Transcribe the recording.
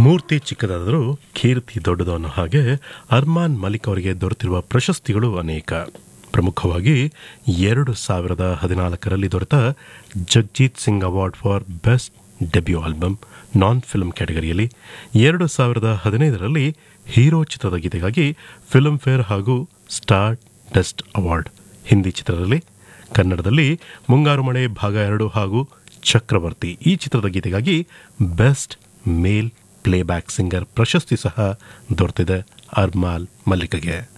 ಮೂರ್ತಿ ಚಿಕ್ಕದಾದರೂ ಕೀರ್ತಿ ದೊಡ್ಡದು ಅನ್ನೋ ಹಾಗೆ ಅರ್ಮಾನ್ ಮಲಿಕ್ ಅವರಿಗೆ ದೊರೆತಿರುವ ಪ್ರಶಸ್ತಿಗಳು ಅನೇಕ ಪ್ರಮುಖವಾಗಿ ಎರಡು ಸಾವಿರದ ಹದಿನಾಲ್ಕರಲ್ಲಿ ದೊರೆತ Jagjit Singh award for best debut album non film ಕ್ಯಾಟಗರಿಯಲ್ಲಿ ಎರಡು ಸಾವಿರದ ಹದಿನೈದರಲ್ಲಿ ಹೀರೋ ಚಿತ್ರದ ಗೀತೆಗಾಗಿ ಫಿಲ್ಮ್ ಫೇರ್ ಹಾಗೂ ಸ್ಟಾರ್ ಡಸ್ಟ್ ಅವಾರ್ಡ್ ಹಿಂದಿ ಚಿತ್ರದಲ್ಲಿ ಕನ್ನಡದಲ್ಲಿ ಮುಂಗಾರು ಮಳೆ ಭಾಗ ಎರಡು ಹಾಗೂ ಚಕ್ರವರ್ತಿ ಈ ಚಿತ್ರದ ಗೀತೆಗಾಗಿ ಬೆಸ್ಟ್ ಮೇಲ್ ಪ್ಲೇಬ್ಯಾಕ್ ಸಿಂಗರ್ ಪ್ರಶಸ್ತಿ ಸಹ ದೊರೆತಿದೆ ಅರ್ಮಾಲ್ ಮಲ್ಲಿಕ್ಗೆ